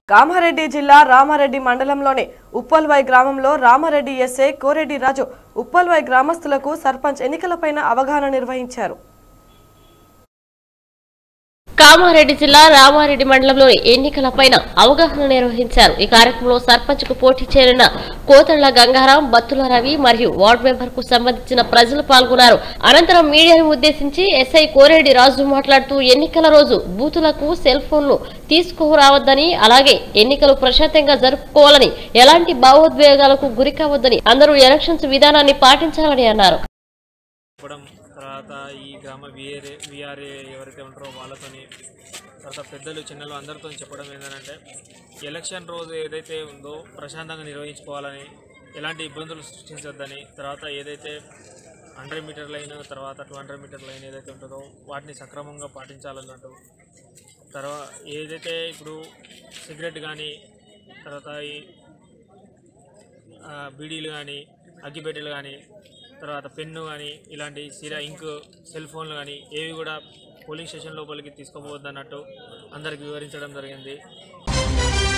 కామారెడ్డి జిల్లా రామారెడ్డి మండలంలోని ఉప్పల్వై గ్రామంలో రామారెడ్డి ఎస్ఏ కోరెడ్డి రాజు ఉప్పల్వై గ్రామస్తులకు సర్పంచ్ ఎన్నికలపైన అవగాహన నిర్వహించారు కామారెడ్డి జిల్లా రామారెడ్డి మండలంలోని ఎన్నికలపైన అవగాహన నిర్వహించారు ఈ కార్యక్రమంలో సర్పంచ్ కు పోటీ చేరిన కోతళ్ల గంగారాం బత్తుల రవి మరియు వార్డు మెంబర్ కు సంబంధించిన ప్రజలు పాల్గొన్నారు అనంతరం మీడియాను ఉద్దేశించి ఎస్ఐ కోరెడ్డి రాజు మాట్లాడుతూ ఎన్నికల రోజు బూతులకు సెల్ ఫోన్లు తీసుకురావద్దని అలాగే ఎన్నికలు ప్రశాంతంగా జరుపుకోవాలని ఎలాంటి భావోద్వేగాలకు గురి కావద్దని అందరూ ఎలక్షన్స్ విధానాన్ని పాటించాలని అన్నారు చెప్పడం తర్వాత ఈ గ్రామ విఆర్ఏ విఆర్ఏ ఎవరైతే ఉంటారో వాళ్ళతోని తర్వాత పెద్దలు చిన్నలు అందరితో చెప్పడం ఏంటంటే ఎలక్షన్ రోజు ఏదైతే ఉందో ప్రశాంతంగా నిర్వహించుకోవాలని ఎలాంటి ఇబ్బందులు సృష్టించొద్దని తర్వాత ఏదైతే హండ్రెడ్ మీటర్ లైన్ తర్వాత టూ హండ్రెడ్ మీటర్ లైన్ ఏదైతే ఉంటుందో వాటిని సక్రమంగా పాటించాలన్నట్టు తర్వాత ఏదైతే ఇప్పుడు సిగరెట్ కానీ తర్వాత ఈ ఆ, బీడీలు కానీ అగ్గిపెట్టెలు కానీ తర్వాత పెన్ను కానీ ఇలాంటి సిరా ఇంక్ సెల్ ఫోన్లు కానీ ఏవి కూడా పోలింగ్ స్టేషన్ లోపలికి తీసుకోపోవద్దన్నట్టు అందరికి వివరించడం జరిగింది